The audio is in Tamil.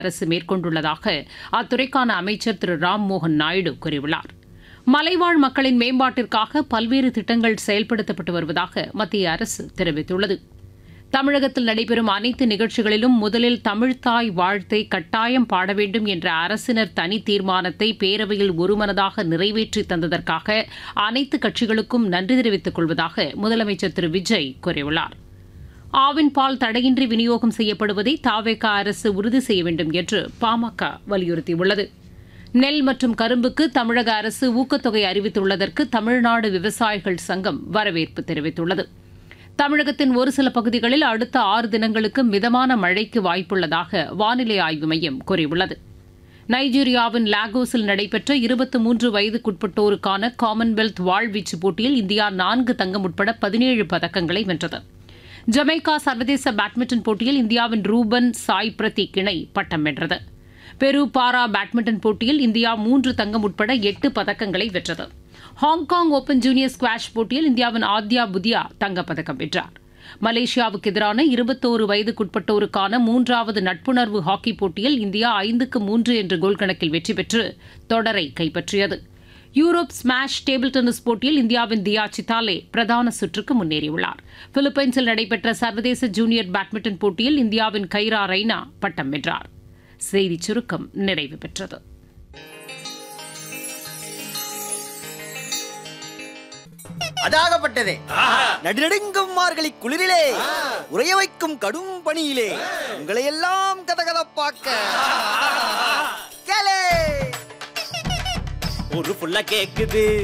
அரசு மேற்கொண்டுள்ளதாக அத்துறைக்கான அமைச்சர் திரு ராம்மோகன் நாயுடு கூறியுள்ளார் மலைவாழ் மக்களின் மேம்பாட்டிற்காக பல்வேறு திட்டங்கள் செயல்படுத்தப்பட்டு வருவதாக மத்திய அரசு தெரிவித்துள்ளது தமிழகத்தில் நடைபெறும் அனைத்து நிகழ்ச்சிகளிலும் முதலில் தமிழ்த்தாய் வாழ்த்தை கட்டாயம் பாட வேண்டும் என்ற அரசினர் தனி தீர்மானத்தை பேரவையில் ஒருமனதாக நிறைவேற்றி தந்ததற்காக அனைத்து கட்சிகளுக்கும் நன்றி தெரிவித்துக் கொள்வதாக முதலமைச்சர் திரு விஜய் கூறியுள்ளார் ஆவின் பால் தடையின்றி விநியோகம் செய்யப்படுவதை தாவேக அரசு உறுதி செய்ய வேண்டும் என்று பாமக வலியுறுத்தியுள்ளது நெல் மற்றும் கரும்புக்கு தமிழக அரசு ஊக்கத்தொகை அறிவித்துள்ளதற்கு தமிழ்நாடு விவசாயிகள் சங்கம் வரவேற்பு தெரிவித்துள்ளது தமிழகத்தின் ஒரு சில பகுதிகளில் அடுத்த ஆறு தினங்களுக்கு மிதமான மழைக்கு வாய்ப்புள்ளதாக வானிலை ஆய்வு மையம் கூறியுள்ளது நைஜீரியாவின் லாகோஸில் நடைபெற்ற இருபத்தி மூன்று வயதுக்குட்பட்டோருக்கான காமன்வெல்த் வாழ்வீச்சு போட்டியில் இந்தியா நான்கு தங்கம் உட்பட பதினேழு பதக்கங்களை வென்றது ஜமைக்கா சர்வதேச பேட்மிண்டன் போட்டியில் இந்தியாவின் ரூபன் சாய் பிரதீக் இணை பட்டம் வென்றது பெரு பாரா பேட்மிண்டன் போட்டியில் இந்தியா மூன்று தங்கம் உட்பட எட்டு பதக்கங்களை வென்றது ஹாங்காங் ஓபன் ஜூனியர் ஸ்குவாஷ் போட்டியில் இந்தியாவின் ஆத்யா புதியா தங்கப்பதக்கம் வென்றார் மலேசியாவுக்கு எதிரான இருபத்தோரு வயதுக்குட்பட்டோருக்கான மூன்றாவது நட்புணர்வு ஹாக்கி போட்டியில் இந்தியா ஐந்துக்கு மூன்று என்ற கோல் கணக்கில் வெற்றி பெற்று தொடரை கைப்பற்றியது யூரோப் ஸ்மாஷ் டேபிள் டென்னிஸ் போட்டியில் இந்தியாவின் தியா சித்தாலே பிரதான சுற்றுக்கு முன்னேறியுள்ளார் பிலிப்பைன்ஸில் நடைபெற்ற சர்வதேச ஜூனியர் பேட்மிண்டன் போட்டியில் இந்தியாவின் கைரா ரெய்னா பட்டம் வென்றார் செய்திச் சுருக்கம் நிறைவு பெற்றது அதாகப்பட்டதே நடுநடுங்கும் மார்கழி குளிரிலே உறைய வைக்கும் கடும் பணியிலே உங்களை எல்லாம் கதகதப்பாக்க கேளே ஒரு புள்ள கேக்குது